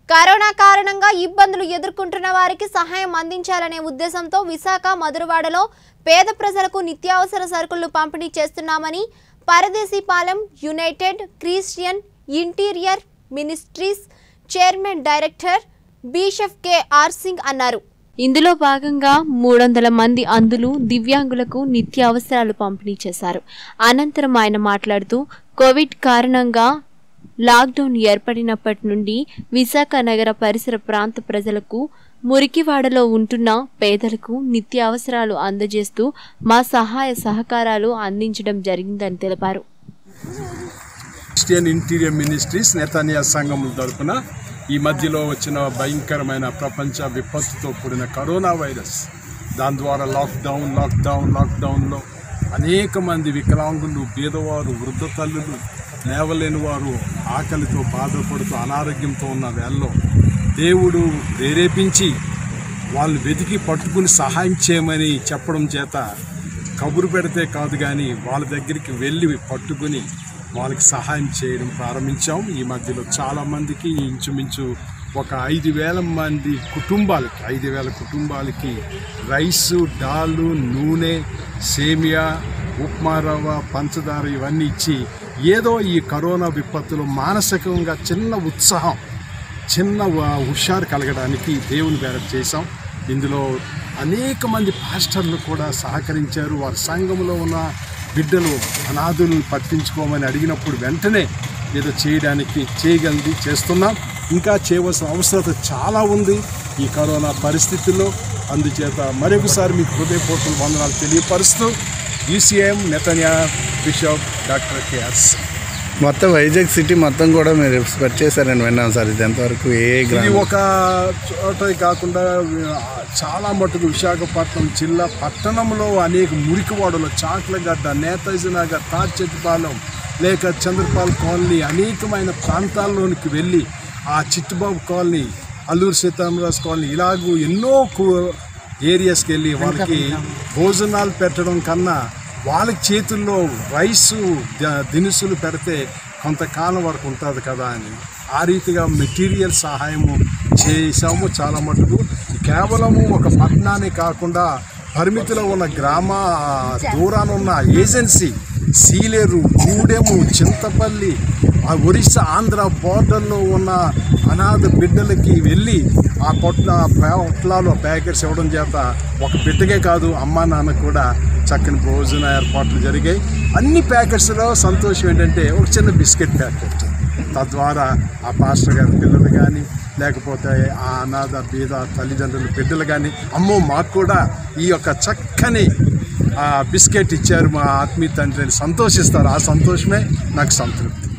corona కారణంగా ఇబ్బందులు ఎదుర్కొంటున్న వారికి సహాయం అందించాలనే ఉద్దేశంతో విశాఖ మధురవాడలో పేద ప్రజలకు నిత్యావసర సరుకులు పంపిణీ చేస్తున్నామని Paradesipalem united Christian interior ministries chairman director bishop K R Singh అన్నారు ఇందులో భాగంగా మూడు వందల మంది అందులు దివ్యాంగులకు నిత్యావసరాలు పంపిణీ చేశారు అనంతరం ఆయన మాట్లాడుతూ కోవిడ్ కారణంగా లాక్డౌన్ ఏర్పడినప్పటి నుండి విశాఖ నగర పరిసర ప్రాంత ప్రజలకు మురికివాడలో ఉంటున్న పేదలకు నిత్యావసరాలు అందజేస్తూ మా సహాయ సహకారాలు అందించడం జరిగిందని తెలిపారు క్రిస్టియన్ ఇంటీరియర్ మినిస్ట్రీస్ నేతానియా సంఘముల తరపున ఈ మధ్యలో వచ్చిన భయంకరమైన ప్రపంచ విపత్తుతో కూడిన కరోనా వైరస్ దాని ద్వారా లాక్డౌన్ లాక్డౌన్ లాక్డౌన్లో అనేక మంది వికలాంగులు బీదవారు వృద్ధ తల్లులు లేవలేని వారు ఆకలితో బాధపడుతూ అనారోగ్యంతో ఉన్న వేళలో దేవుడు ప్రేరేపించి వాళ్ళు వెతికి పట్టుకుని సహాయం చేయమని చెప్పడం చేత కబురు పెడితే కాదు కానీ వాళ్ళ దగ్గరికి వెళ్ళి పట్టుకుని వాళ్ళకి సహాయం చేయడం ప్రారంభించాం ఈ మధ్యలో చాలామందికి ఇంచుమించు ఒక ఐదు వేల మంది కుటుంబాలకి ఐదు వేల కుటుంబాలకి రైసు డాలు నూనె సేమియా ఉప్మా రవ్వ పంచదార ఇవన్నీ ఇచ్చి ఏదో ఈ కరోనా విపత్తులో మానసికంగా చిన్న ఉత్సాహం చిన్న వ- హుషారు కలగడానికి దేవుని పేర చేశాం ఇందులో అనేక మంది పాస్టర్లు కూడా సహకరించారు వారి సంఘంలో ఉన్న బిడ్డలు అనాథులు పట్టించుకోమని అడిగినప్పుడు వెంటనే ఏదో చేయడానికి చేయగలిగి చేస్తున్నాం ఇంకా చేయవలసిన అవసరత చాలా ఉంది ఈ కరోనా పరిస్థితుల్లో అందుచేత మరొకసారి మీకు హృదయపూర్వక వందనాలు తెలియపరుస్తూ UCM Netanya bishop doctor KS మొత్తం వైజాగ్ సిటీ మొత్తం కూడా మీరు స్ప్రెడ్ చేశారని విన్నాం సార్ ఇది ఎంతవరకు ఏ ఇది గ్రామం ఒక చోట కాకుండా చాలా మటుకు విశాఖపట్నం జిల్లా పట్టణంలో అనేక మురికివాడలు చాట్లగడ్డ నేతాజీ నగర్ తాచెట్టుపాలెం లేక చంద్రపాల్ కాలనీ అనేకమైన ప్రాంతాల్లోనికి వెళ్ళి ఆ చిట్టుబాబు కాలనీ అల్లూరు సీతారామరాజు కాలనీ ఇలాగూ ఎన్నో కు- ఏరియాస్కి వెళ్ళి వాళ్ళకి భోజనాలు పెట్టడం కన్నా వాళ్ళకి చేతుల్లో రైసు ద- దినుసులు పెడితే కొంతకాలం వరకు ఉంటుంది కదా అని ఆ రీతిగా మెటీరియల్ సహాయము చేసాము చాలా మటుకు కేవలము ఒక పట్టణాన్ని కాకుండా పరిమితిలో ఉన్న గ్రామ దూరాన ఉన్న ఏజెన్సీ సీలేరు గూడెము చింతపల్లి ఆ ఒరిస్సా ఆంధ్ర బోర్డర్లో ఉన్న అనాథ బిడ్డలకి వెళ్ళి ఆ పొట్ల పొట్లాలు ప్యాకెట్స్ ఇవ్వడం చేత ఒక బిడ్డకే కాదు అమ్మా నాన్న కూడా చక్కని భోజన ఏర్పాట్లు జరిగాయి అన్ని ప్యాకెట్స్లో సంతోషం ఏంటంటే ఒక చిన్న బిస్కెట్ ప్యాకెట్ తద్వారా ఆ పాస్టర్ గారి పిల్లలు కానీ లేకపోతే ఆ అనాథ బీద తల్లిదండ్రుల బిడ్డలు కానీ అమ్మో మాకు కూడా ఈ యొక్క చక్కని ఆ బిస్కెట్ ఇచ్చారు మా ఆత్మీయ తండ్రి అని సంతోషిస్తారు ఆ సంతోషమే నాకు సంతృప్తి